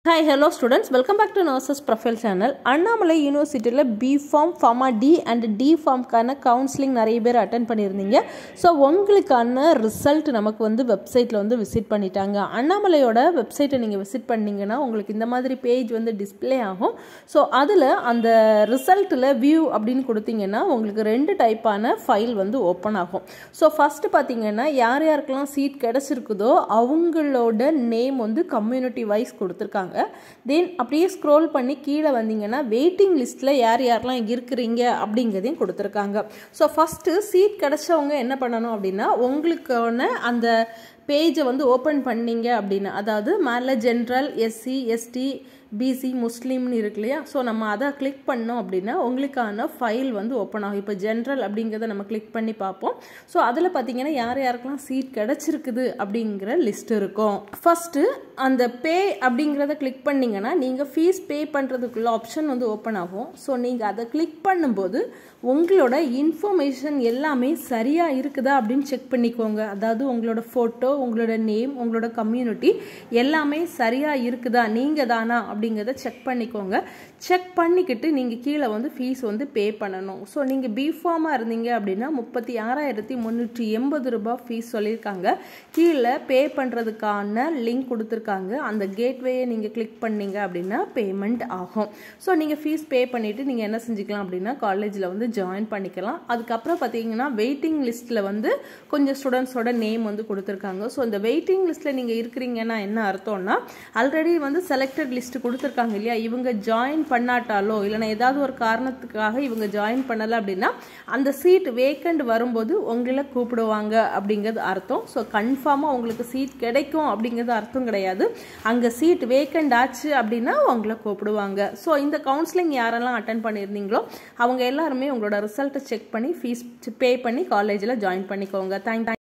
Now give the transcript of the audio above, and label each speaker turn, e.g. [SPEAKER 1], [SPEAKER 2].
[SPEAKER 1] hi hello students welcome back to nurses profile channel Annamalai யூனிவர்சிட்டியில் B pharm pharma D and D ஃபார்ம்க்கான counselling நிறைய பேர் attend பண்ணியிருந்தீங்க so உங்களுக்கான ரிசல்ட் நமக்கு வந்து வெப்சைட்டில் வந்து விசிட் பண்ணிட்டாங்க அண்ணாமலையோட வெப்சைட்டை நீங்கள் விசிட் பண்ணீங்கன்னா உங்களுக்கு இந்த மாதிரி பேஜ் வந்து டிஸ்பிளே ஆகும் ஸோ அதில் அந்த ரிசல்ட்டில் வியூ அப்படின்னு கொடுத்தீங்கன்னா உங்களுக்கு ரெண்டு டைப்பான ஃபைல் வந்து ஓப்பன் ஆகும் ஸோ ஃபஸ்ட்டு பார்த்தீங்கன்னா யார் யாருக்கெல்லாம் சீட் கிடச்சிருக்குதோ அவங்களோட நேம் வந்து கம்யூனிட்டி வைஸ் கொடுத்துருக்காங்க தென் அப்படியே ஸ்க்ரோல் பண்ணி கீழே வந்தீங்கன்னா வெயிட்டிங் லிஸ்ட்டில் யார் யாரெல்லாம் இருக்கிறீங்க அப்படிங்கிறதையும் கொடுத்துருக்காங்க ஸோ ஃபஸ்ட்டு சீட் கிடச்சவங்க என்ன பண்ணணும் அப்படின்னா உங்களுக்கான அந்த பேஜை வந்து ஓப்பன் பண்ணீங்க அப்படின்னா அதாவது மேலே ஜென்ரல் எஸ்சி எஸ்டி பிசி முஸ்லீம்னு இருக்கு இல்லையா ஸோ நம்ம அதை கிளிக் பண்ணோம் அப்படின்னா உங்களுக்கான ஃபைல் வந்து ஓப்பன் ஆகும் இப்போ ஜென்ரல் அப்படிங்கிறத நம்ம கிளிக் பண்ணி பார்ப்போம் ஸோ அதில் பார்த்தீங்கன்னா யார் யாருக்கெல்லாம் சீட் கிடச்சிருக்குது அப்படிங்கிற லிஸ்ட் இருக்கும் ஃபஸ்ட்டு அந்த பே அப்படிங்கிறத கிளிக் பண்ணிங்கன்னா நீங்கள் ஃபீஸ் பே பண்ணுறதுக்குள்ள ஆப்ஷன் வந்து ஓப்பன் ஆகும் ஸோ நீங்கள் அதை கிளிக் பண்ணும்போது உங்களோட இன்ஃபர்மேஷன் எல்லாமே சரியாக இருக்குதா அப்படின்னு செக் பண்ணிக்கோங்க அதாவது உங்களோட ஃபோட்டோ உங்களோட நேம் உங்களோட கம்யூனிட்டி எல்லாமே சரியாக இருக்குதா நீங்கள் தானா அப்படிங்கிறத செக் பண்ணிக்கோங்க செக் பண்ணிக்கிட்டு நீங்கள் கீழே வந்து ஃபீஸ் வந்து பே பண்ணணும் ஸோ நீங்கள் பிஃபார்மாக இருந்தீங்க அப்படின்னா முப்பத்தி ஆறாயிரத்தி முந்நூற்றி எண்பது ரூபாய் ஃபீஸ் சொல்லியிருக்காங்க கீழே பே பண்ணுறதுக்கான லிங்க் கொடுத்துருக்காங்க அந்த கேட்வேயை நீங்கள் கிளிக் பண்ணீங்க அப்படின்னா பேமெண்ட் ஆகும் ஸோ நீங்கள் ஃபீஸ் பே பண்ணிவிட்டு நீங்கள் என்ன செஞ்சுக்கலாம் அப்படின்னா காலேஜில் வந்து ஜாயின் பண்ணிக்கலாம் அதுக்கப்புறம் பார்த்தீங்கன்னா வெயிட்டிங் லிஸ்ட்டில் வந்து கொஞ்சம் ஸ்டூடெண்ட்ஸோட நேம் வந்து கொடுத்துருக்காங்க ஸோ இந்த வெயிட்டிங் லிஸ்ட்டில் நீங்கள் இருக்கிறீங்கன்னா என்ன அர்த்தம்னா ஆல்ரெடி வந்து செலக்டட் லிஸ்ட் கொடுத்துருக்காங்க இல்லையா இவங்க ஜாயின் பண்ணாட்டாலோ இல்லைனா ஏதாவது ஒரு காரணத்துக்காக இவங்க ஜாயின் பண்ணலை அப்படின்னா அந்த சீட் வேக்கண்ட் வரும்போது உங்களை கூப்பிடுவாங்க அப்படிங்கிறது அர்த்தம் ஸோ கன்ஃபார்மாக உங்களுக்கு சீட் கிடைக்கும் அப்படிங்கிறது அர்த்தம் கிடையாது அங்கே சீட் வேக்கண்ட் ஆச்சு அப்படின்னா உங்களை கூப்பிடுவாங்க ஸோ இந்த கவுன்சிலிங் யாரெல்லாம் அட்டன் பண்ணியிருந்தீங்களோ அவங்க எல்லாருமே உங்களோட ரிசல்ட்டை செக் பண்ணி ஃபீஸ் பே பண்ணி காலேஜில் ஜாயின் பண்ணிக்கோங்க தேங்க்